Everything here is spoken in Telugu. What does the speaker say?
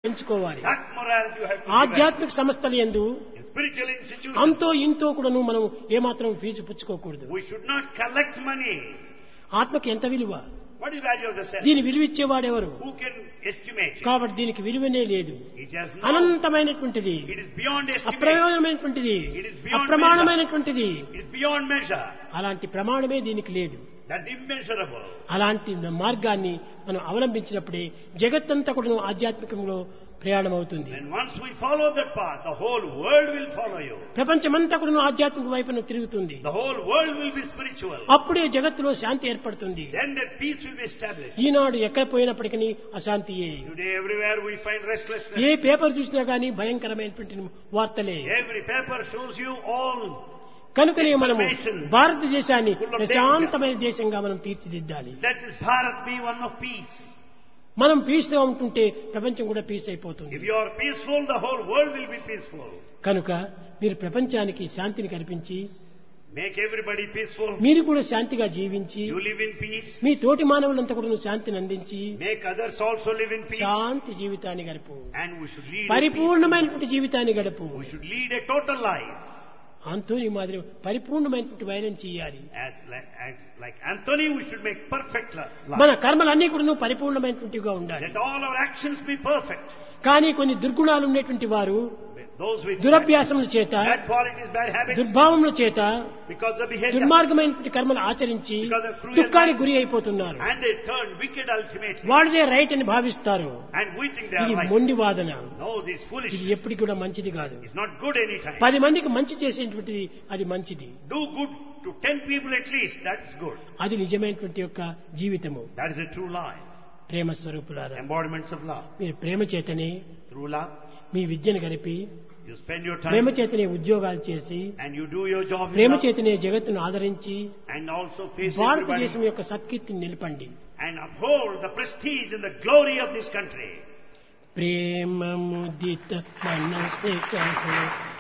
పెంచుకోవాలి That morality you have to develop. ఆధ్యాత్మిక సంస్థలు ఎందు In spiritual institutions, అంతో ఇంతో కూడాను మనం ఏమాత్రం ఫీజు పుచ్చుకోకూడదు we should not collect money. ఆత్మకి ఎంత విలువ What is value of the self? దీని విలువిచ్చేవాడెవరు Who can estimate it? కాబట్టి దీనికి విలువనే లేదు It has no. అనంతమైనటువంటిది It is beyond estimate. అప్రయోజనమైనటువంటిది It is beyond అప్రమాణమైనటువంటిది It is beyond measure. అలాంటి ప్రమాణమే దీనికి లేదు That's immeasurable. అలాంటి మార్గాన్ని మనం అవలంబించినప్పుడే జగత్తంతా కూడా ఆధ్యాత్మికంలో ప్రయాణం అవుతుంది And once we follow that path, the whole world will follow you. ప్రపంచమంతా కూడా ఆధ్యాత్మిక వైపున తిరుగుతుంది The whole world will be spiritual. అప్పుడే జగత్తులో శాంతి ఏర్పడుతుంది Then that peace will be established. ఈనాడు ఎక్కడ పోయినప్పటికీ అశాంతియే Today, everywhere we find restlessness. ఏ పేపర్ చూసినా గానీ భయంకరమైనటువంటి వార్తలే Every paper shows you all. కనుకనే మనము Information. భారతదేశాన్ని Full of ప్రశాంతమైన దేశంగా మనం తీర్చిదిద్దాలి Let this Bharat be one of peace. మనం పీస్ గా ఉంటుంటే ప్రపంచం కూడా పీస్ అయిపోతుంది If you are peaceful, the whole world will be peaceful. కనుక మీరు ప్రపంచానికి శాంతిని కల్పించి Make everybody peaceful. మీరు కూడా శాంతిగా జీవించి You live in peace. మీ తోటి మానవులంతా కూడా శాంతిని అందించి Make others also live in peace. శాంతి జీవితాన్ని గడుపు And we should lead a peaceful పరిపూర్ణమైనటువంటి జీవితాన్ని గడుపు We should lead a total life. అంతోని మాదిరి పరిపూర్ణమైనటువంటి వైరం చేయాలి As like, as like Anthony, we should make perfect li- మన life. కర్మలన్నీ కూడా పరిపూర్ణమైనటువంటివిగా ఉండాలి Let all our actions be perfect. కానీ కొన్ని దుర్గుణాలు ఉన్నటువంటి వారు Those with bad, దురభ్యాసముల చేత bad qualities, bad habits, దుర్భావముల చేత because of behavior. దుర్మార్గమైనటువంటి కర్మలు ఆచరించి Because of cruel దుఃఖానికి గురి అయిపోతున్నారు And they turn wicked ultimately. వాళ్ళదే రైట్ అని భావిస్తారు And we think they are ఇది right. మొండి వాదన No, this ఇది foolishness ఎప్పటికి కూడా మంచిది కాదు is not good anytime. పది మందికి మంచి చేసేటువంటిది అది మంచిది Do good to ten people at least. That's good. అది నిజమైనటువంటి యొక్క జీవితము That is a true life. ప్రేమ స్వరూపులారా Embodiments of love. మీరు ప్రేమ చేతనే Through love, మీ విద్యను గడిపి you spend your Prema time చేతనే ఉద్యోగాలు చేసి and you do your job with Prema love, చేతనే జగత్తును ఆదరించి and also face everybody భారతదేశం యొక్క సత్కీర్తిని నిలపండి and uphold the prestige and the glory of this country. ప్రేమ ముదిత మనసే కహో